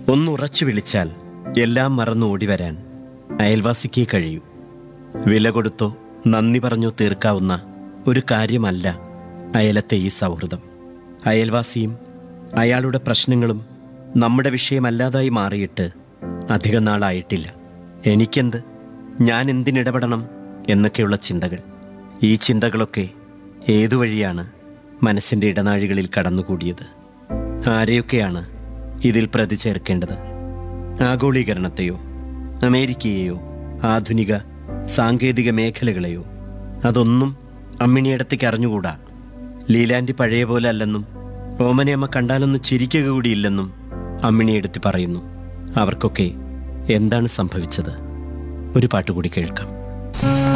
ഒന്നുറച്ചു വിളിച്ചാൽ എല്ലാം മറന്നു ഓടി വരാൻ അയൽവാസിക്കേ കഴിയൂ വില കൊടുത്തോ നന്ദി പറഞ്ഞോ തീർക്കാവുന്ന ഒരു കാര്യമല്ല അയലത്തെ ഈ സൗഹൃദം അയൽവാസിയും അയാളുടെ പ്രശ്നങ്ങളും നമ്മുടെ വിഷയമല്ലാതായി മാറിയിട്ട് അധികം നാളായിട്ടില്ല എനിക്കെന്ത് ഞാൻ എന്തിനിടപെടണം എന്നൊക്കെയുള്ള ചിന്തകൾ ഈ ചിന്തകളൊക്കെ ഏതു വഴിയാണ് മനസ്സിൻ്റെ ഇടനാഴികളിൽ കടന്നുകൂടിയത് ആരെയൊക്കെയാണ് ഇതിൽ പ്രതി ചേർക്കേണ്ടത് ആഗോളീകരണത്തെയോ അമേരിക്കയെയോ ആധുനിക സാങ്കേതിക മേഖലകളെയോ അതൊന്നും അമ്മിണിയടത്തേക്ക് അറിഞ്ഞുകൂടാ ലീലാൻഡി പഴയ പോലെ അല്ലെന്നും ഓമനയമ്മ കണ്ടാലൊന്നും ചിരിക്കുക കൂടിയില്ലെന്നും അമ്മിണിയെടുത്ത് പറയുന്നു അവർക്കൊക്കെ എന്താണ് സംഭവിച്ചത് ഒരു പാട്ട് കൂടി കേൾക്കാം